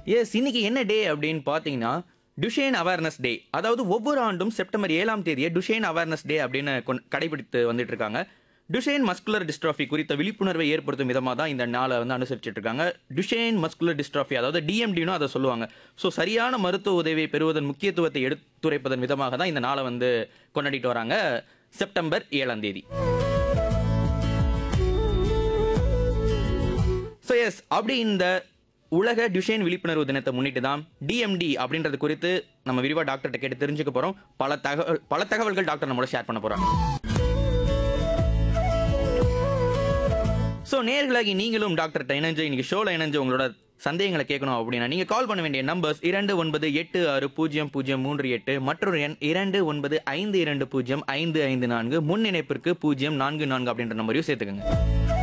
S இன்னைக்கு என்ன டே அப்படின்னு பார்த்தீங்கன்னா டுஷேன் அவேர்னஸ் டே அதாவது ஒவ்வொரு ஆண்டும் செப்டம்பர் ஏழாம் தேதியை டுஷேன் அவேர்னஸ் டே அப்படின்னு கொண்- கடைபிடித்து வந்துட்டு இருக்காங்க டுஷேன் மஸ்குலர் டிஸ்ட்ராஃபி குறித்த விழிப்புணர்வை ஏற்படுத்தும் விதமாக தான் இந்த நாளை வந்து அனுசரிச்சுட்டு இருக்காங்க டுஷேன் மஸ்குலர் டிஸ்ட்ராஃபி அதாவது டிஎம்டினு அதை சொல்லுவாங்க ஸோ சரியான மருத்துவ உதவியை பெறுவதன் முக்கியத்துவத்தை எடுத்துரைப்பதன் விதமாக தான் இந்த நாளை வந்து கொண்டாடிட்டு வராங்க செப்டம்பர் ஏழாம் தேதி ஸோ எஸ் அப்படி இந்த உலக டுஷேன் விழிப்புணர்வு தினத்தை முன்னிட்டு தான் டிஎம்டி அப்படின்றது குறித்து நம்ம விரிவாக டாக்டர்கிட்ட கேட்டு தெரிஞ்சுக்க போகிறோம் பல தகவல் பல தகவல்கள் டாக்டர் நம்மளோட ஷேர் பண்ண போகிறாங்க ஸோ நேர்களாகி நீங்களும் டாக்டர்கிட்ட இணைஞ்சு இன்னைக்கு ஷோவில் இணைஞ்சு உங்களோட சந்தேகங்களை கேட்கணும் அப்படின்னா நீங்கள் கால் பண்ண வேண்டிய நம்பர்ஸ் இரண்டு ஒன்பது எட்டு ஆறு பூஜ்ஜியம் பூஜ்ஜியம் மூன்று எட்டு மற்றொரு எண் இரண்டு ஒன்பது ஐந்து இரண்டு பூஜ்ஜியம் ஐந்து ஐந்து நான்கு முன் இணைப்பிற்கு பூஜ்ஜியம் நான்கு நான்கு அப்படின்ற நம்பரையும் சேர்த்துக்கோங்க